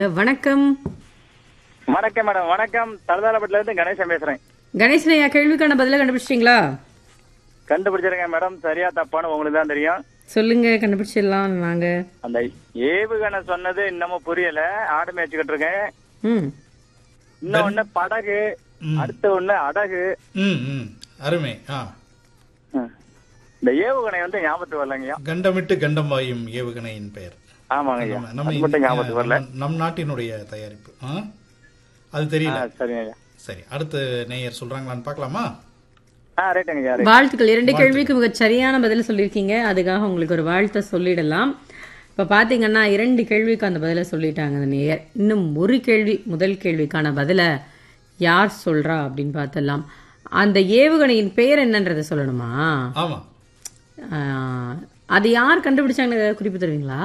வணக்கம் வணக்கம் மேடம் வணக்கம் தலதாலப்பட்டில இருந்து கணேசன் பேசுறேன் கணேசன் ஐயா கேள்விக்கான பதில கண்டுபிடிச்சிட்டீங்களா கண்டுபிடிச்சிருக்கேன் மேடம் சரியா தப்பான்னு உங்களுக்கு தான் தெரியும் சொல்லுங்க கண்டுபிடிச்சிடலாம் நாங்க அந்த ஏவுகணை சொன்னது இன்னமும் புரியல ஆடு மேய்ச்சிக்கிட்டு இருக்கேன் ம் இன்னும் ஒண்ணு படகு அடுத்த ஒண்ணு அடகு ம் ம் அருமை ஆ ம். இந்த ஏவுகணை வந்து ஞாபகத்துக்கு வரலங்கய்யா கண்டமிட்டு கண்டம் வாயும் ஏவுகணையின் பெயர் ஆமாங்க ஐயா நம்ம- நம்ம அது மட்டும் இந்த- ஞாபகத்துக்கு வரல நம்ம- நம் நாட்டினுடைய தயாரிப்பு ஆ? அது ஆ, தெரியல சரிங்க ஐயா சரி அடுத்து நேயர் சொல்றாங்களான்னு பார்க்கலாமா ஆ ரைட்டுங்க ஐயா ரைட். வாழ்த்துக்கள் இரண்டு கேள்விக்கு மிக சரியான பதில சொல்லியிருக்கீங்க அதுக்காக உங்களுக்கு ஒரு வாழ்த்தை சொல்லிடலாம் இப்ப பாத்தீங்கன்னா இரண்டு கேள்விக்கு அந்த பதில சொல்லிட்டாங்க அந்த நேயர் இன்னும் ஒரு கேள்வி முதல் கேள்விக்கான பதில யார் சொல்றா அப்படின்னு பார்த்தலாம் அந்த ஏவுகணையின் பெயர் என்னன்றதை சொல்லணுமா ஆமா ஆஹ், அது யார் கண்டுபிடிச்சாங்கன்னு ஏதாவது குறிப்பு தருவீங்களா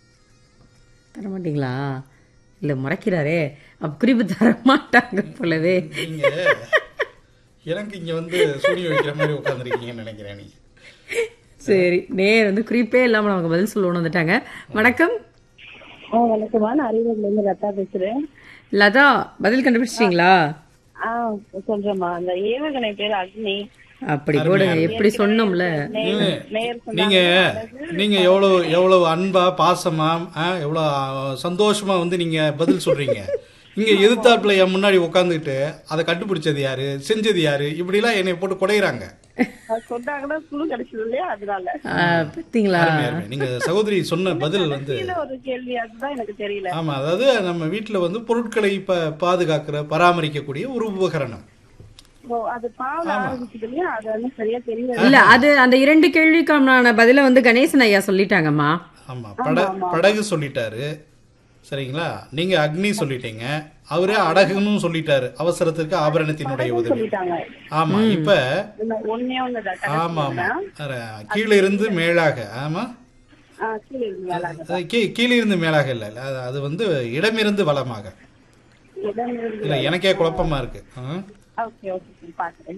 தர மாட்டீங்களா இல்ல முறைக்கிறாரே அப்ப குறிப்பு தர மாட்டாங்க போலவே நீங்க எனக்கு இங்க வந்து சூனியம் வைக்கிற மாதிரி உட்காந்துருக்கீங்கன்னு நினைக்கிறேன் நீ சரி நேர் வந்து குறிப்பே இல்லாம நமக்கு பதில் சொல்லணும்னு வந்துட்டாங்க வணக்கம் ஆ வணக்கம்மா நான் அரியலூர்ல இருந்து லதா பேசுறேன் லதா பதில் கண்டுபிடிச்சிட்டீங்களா ஆ சொல்றேம்மா அந்த ஏவுகணை பேர் அக்னி அப்படி போடுங்க எப்படி சொன்னோம்ல நேயர் நேயர் சொன்னாங்க. நீங்க நீங்க எவ்வளவு எவ்வளவு அன்பா பாசமா ஆ, எவ்வளவு ஆ, சந்தோஷமா வந்து நீங்க பதில் சொல்றீங்க இங்க எதிர்த்தாப்புல என் முன்னாடி உட்காந்துக்கிட்டு அதை கண்டுபிடிச்சது யாரு செஞ்சது யாரு இப்படி எல்லாம் என்னை போட்டு குடையிறாங்க அது சொன்னாங்கன்னா குழு கிடைச்சது இல்லையா அதனால ஆஹ், பாத்தீங்களா அருமை, அருமை. நீங்க சகோதரி சொன்ன பதில் வந்து கீழே ஒரு கேள்வி அதுதான் எனக்கு தெரியல ஆமா அதாவது நம்ம வீட்டுல வந்து பொருட்களை ப பாதுகாக்கிற பராமரிக்கக்கூடிய ஒரு உபகரணம் ஓ, அது பாவல ஆரம்பிச்சது இல்லையா அது வந்து சரியா தெரியல இல்ல அது அந்த இரண்டு கேள்விக்கான பதில வந்து கணேசன் ஐயா சொல்லிட்டாங்கம்மா ஆமா பட படகு சொல்லிட்டாரு சரிங்களா நீங்க அக்னி சொல்லிட்டீங்க அவரே அடகுன்னு சொல்லிட்டாரு அவசரத்துக்கு ஆபரணத்தினுடைய உதவி சொல்லிட்டாங்க ஆமா இப்ப இந்த ஒண்ணே ஒண்ணுதான் correct ஆமா ஆமா தான். அர, கீழே இருந்து மேலாக ஆமா ஆ, கீழே இருக்கு மேல அது கீ- கீழே இருந்து மேலாக இல்ல இல்ல, அது- அது வந்து இடமிருந்து வளமாக இடம் இருக்கு. இல்ல எனக்கே குழப்பமா இருக்கு ஆ? ஓகே ஓகே பாக்குறேன்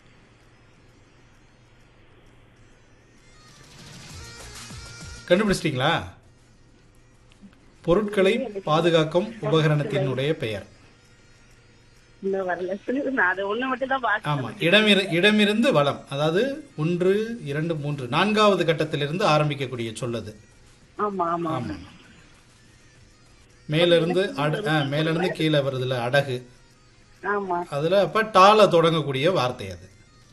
கண்டுபிடிச்சிட்டீங்களா பொருட்களை பாதுகாக்கும் உபகரணத்தினுடைய பெயர் இன்னும் வரல சொல்லுங்க நான் அது ஒண்ணு மட்டும் தான் பாத்தேன் ஆமா இடமிரு இடமிருந்து வளம் அதாவது ஒன்று இரண்டு மூன்று நான்காவது கட்டத்திலிருந்து ஆரம்பிக்கக்கூடிய சொல்லது ஆமா ஆமா ஆமா மேலிருந்து அட ஆ, மேலிருந்து கீழே வருதுல அடகு ஆமா அதுல அப்ப டால தொடங்கக்கூடிய வார்த்தை அது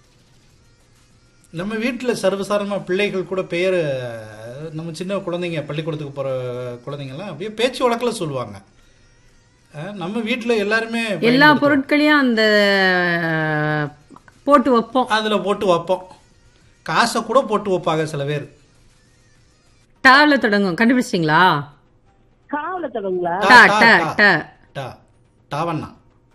நம்ம வீட்டுல சர்வசாதாரணமா பிள்ளைகள் கூட பெயர் நம்ம சின்ன குழந்தைங்க பள்ளிக்கூடத்துக்கு போற குழந்தைங்க எல்லாம் அப்படியே பேச்சு வழக்கில் சொல்லுவாங்க அஹ், நம்ம வீட்டுல எல்லாருமே எல்லா பயன்படுத்துவோம். பொருட்களையும் அந்த போட்டு வைப்போம் அதுல போட்டு வைப்போம் காசை கூட போட்டு வைப்பாங்க சில பேர் டால தொடங்கும் கண்டுபிடிச்சிட்டீங்களா காவல தொடங்களா டா, ட டா, ட டா. ட டா டாவண்ணா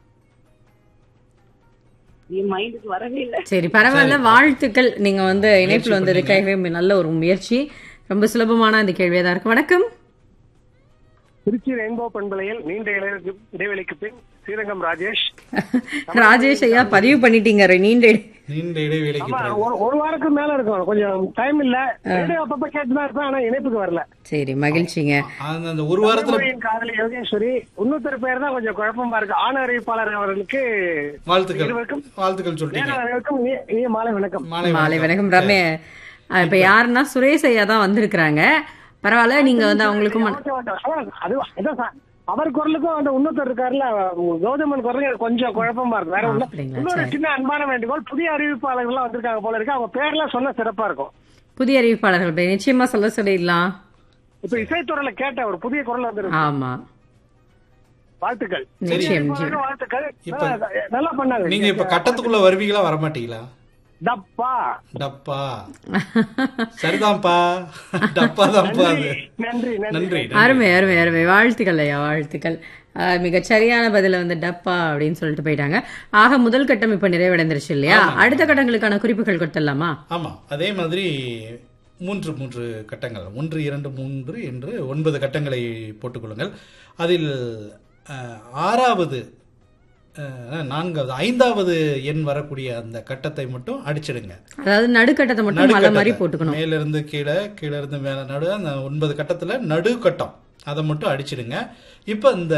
என் மைண்டுக்கு வரவே இல்லை சரி பரவாயில்ல வாழ்த்துக்கள் நீங்க வந்து இணைப்பில் வந்ததுக்காகவே நல்ல ஒரு முயற்சி ரொம்ப சுலபமான அந்த கேள்வியா தான் இருக்கு வணக்கம் திருச்சி ரெயின்போ பண்பலையில் நீண்ட இடைவெளிக்கு இடைவெளிக்கு பின் ஸ்ரீரங்கம் ராஜேஷ் ராஜேஷ் ஐயா பதிவு பண்ணிட்டீங்க ஒரு நீண்ட இடை- நீண்ட இடைவேளைக்கு ஆமா, பிறகு ஒரு ஒரு வாரத்துக்கு மேல இருக்கும் கொஞ்சம் டைம் இல்ல ரேடியோ அப்பப்ப கேட்டுதான் இருப்பேன் ஆனா இணைப்புக்கு வரல சரி மகிழ்ச்சிங்க அந்த அந்த ஒரு வாரத்துல தமிழ்மொழியின் காதலி யோகேஸ்வரி இன்னொருத்தர் பேர் தான் கொஞ்சம் குழப்பமா இருக்கு ஆண் அறிவிப்பாளர் அவர்களுக்கு வாழ்த்துக்கள் இருவருக்கும் வாழ்த்துக்கள் சொல்லிட்டீங்க நேயர்களுக்கும் இனிய- இனிய மாலை வணக்கம் மாலை மாலை வணக்கம் ரமே அஹ் இப்ப யாருன்னா சுரேஷ் ஐயா தான் வந்திருக்கிறாங்க பரவாயில்ல நீங்க வந்து அவங்களுக்கும் மன- ஓகே, ஓகே. அதான், அது அதான் சார். அவர் குரலுக்கும் அந்த இன்னொருத்தர் இருக்காருல்ல கௌதமன் குரலுக்கு எனக்கு கொஞ்சம் குழப்பமா இருக்கு வேற ஒண்ணு அப்படிங்களா? இன்னொரு சரி. சின்ன அன்பான வேண்டுகோள் புதிய அறிவிப்பாளர்கள் எல்லாம் வந்திருக்காங்க போல இருக்கு அவங்க பேர்லாம் சொன்னா சிறப்பா இருக்கும் புதிய அறிவிப்பாளர்கள் பேர் நிச்சயமா சொல்ல சொல்லிடலாம் இப்ப இசைத்துறையில கேட்ட ஒரு புதிய குரல் வந்திருக்கு ஆமா வாழ்த்துக்கள் நிச்சயம் நிச்சயம் வாழ்த்துக்கள் இப்ப- நல்லா- நல்லா பண்ணாங்க நீங்க இப்ப கட்டத்துக்குள்ள வருவீங்களா வரமாட்டீங்களா டப்பா டப்பா சரிதான்ப்பா டப்பா தான்ப்பா அது நன்றி நன்றி நன்றி அருமை அருமை அருமை வாழ்த்துக்கள் ஐயா வாழ்த்துக்கள் அஹ் மிகச் சரியான பதில வந்து டப்பா அப்படின்னு சொல்லிட்டு போயிட்டாங்க ஆக முதல் கட்டம் இப்ப நிறைவடைந்துருச்சு இல்லையா அடுத்த கட்டங்களுக்கான குறிப்புகள் கொடுத்துடலாமா ஆமா அதே மாதிரி மூன்று மூன்று கட்டங்கள் ஒன்று இரண்டு மூன்று என்று ஒன்பது கட்டங்களை போட்டுக்கொள்ளுங்கள் அதில் அஹ், ஆறாவது அஹ், நான்காவது ஐந்தாவது எண் வரக்கூடிய அந்த கட்டத்தை மட்டும் அடிச்சிடுங்க அதாவது நடுக்கட்டத்தை மட்டும் மலை மாதிரி போட்டுக்கணும் மேல இருந்து கீழே கீழே இருந்து மேல நடு அந்த ஒன்பது கட்டத்துல நடு கட்டம் அதை மட்டும் அடிச்சிடுங்க இப்போ இந்த